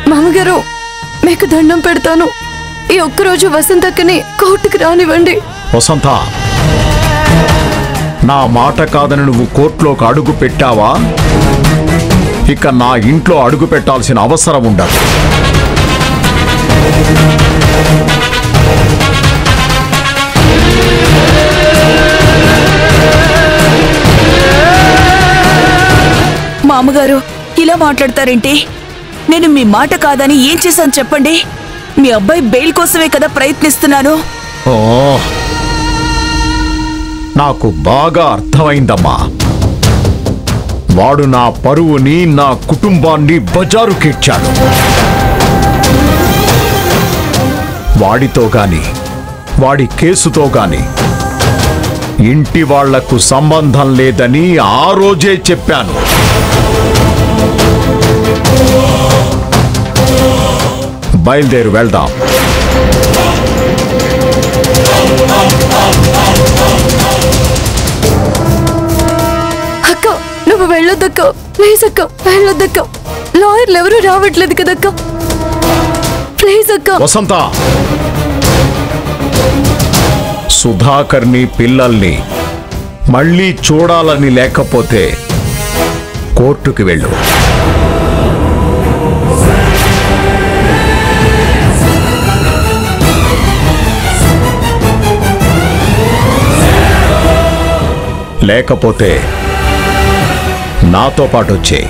మామగారు మీకు దండం పెడతాను ఈ ఒక్కరోజు వసంతక్కని కోర్టుకు రానివ్వండి వసంత నా మాట కాదని నువ్వు కోర్టులోకి అడుగు పెట్టావా ఇక నా ఇంట్లో అడుగు పెట్టాల్సిన అవసరం ఉండదు మామగారు ఇలా మాట్లాడతారేంటి నేను మీ మాట కాదని ఏం చేశాను చెప్పండి మీ అబ్బాయి బెయిల్ కోసమే కదా ప్రయత్నిస్తున్నాను ఓ నాకు బాగా అర్థమైందమ్మా వాడు నా పరువుని నా కుటుంబాన్ని బజారుకిచ్చాడు వాడితో గాని వాడి కేసుతో గాని ఇంటి వాళ్లకు సంబంధం లేదని ఆ రోజే చెప్పాను బయలుదేరు వెళ్దాం అక్క నువ్వు వెళ్ళొద్దక్క ప్లీజ్ అక్క వెళ్ళొద్దక్క లాయర్లు ఎవరు రావట్లేదు కదక్క ప్లీజ్ అక్క వసంత సుధాకర్ని పిల్లల్ని మళ్ళీ చూడాలని లేకపోతే కోర్టుకి వెళ్ళు లేకపోతే నాతో పాటు వచ్చేయి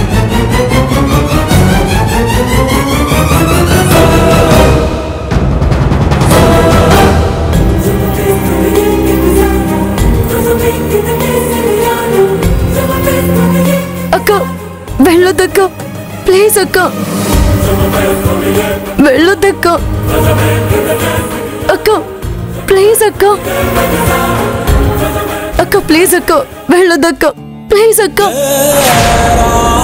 అక్క వెళ్ళొద్దక్క ప్లీజ్ అక్క వెళ్ళొద్దక్క అక్క ప్లీజ్ అక్క అక్క ప్లీజ్ అక్క వెళ్ళొద్దక్క ప్లీజ్ అక్క